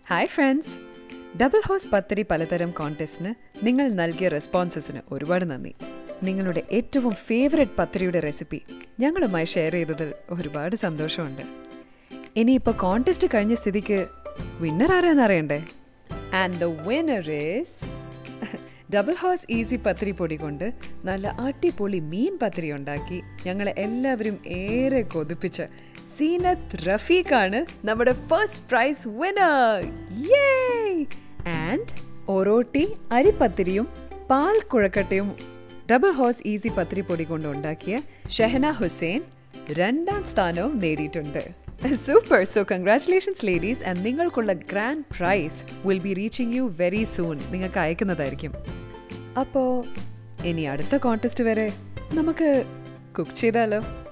hi friends Double Horse pathiri പലതരം കോൺടെസ്റ്റിന് നിങ്ങൾ നൽകിയ റെസ്പോൺസസിന് ഒരുപാട് നന്ദി നിങ്ങളുടെ ഏറ്റവും ഫേവററ്റ് പത്തരിയുടെ റെസിപ്പി ഞങ്ങളുമായി ഷെയർ ചെയ്തതിൽ ഒരുപാട് സന്തോഷമുണ്ട് ഇനിയിപ്പോൾ കോൺടെസ്റ്റ് കഴിഞ്ഞ സ്ഥിതിക്ക് വിന്നർ ആരാന്ന് അറിയണ്ടേ and the winner is Double Horse easy pathiri പൊടി കൊണ്ട് നല്ല അടിപൊളി മീൻ പത്തിരി ഉണ്ടാക്കി ഞങ്ങളെ എല്ലാവരും ഏറെ കൊതിപ്പിച്ച് സീനത്ത് റഫീഖാണ് നമ്മുടെ ഫസ്റ്റ് പ്രൈസ് വിന്നർ ആൻഡ് ഒറോട്ടി അരിപ്പത്തിരിയും പാൽ കുഴക്കട്ടയും ഡബിൾ ഹോസ് ഈസി പത്തിരി പൊടി കൊണ്ട് ഉണ്ടാക്കിയ ഷെഹന ഹുസൈൻ രണ്ടാം സ്ഥാനവും നേടിയിട്ടുണ്ട് super so congratulations ladies and നിങ്ങൾക്കുള്ള grand prize will be reaching you very soon നിങ്ങൾക്ക് അയക്കുന്നതായിരിക്കും അപ്പോൾ ഇനി അടുത്ത കോൺടെസ്റ്റ് വരെ നമുക്ക് കുക്ക് ചെയ്താലോ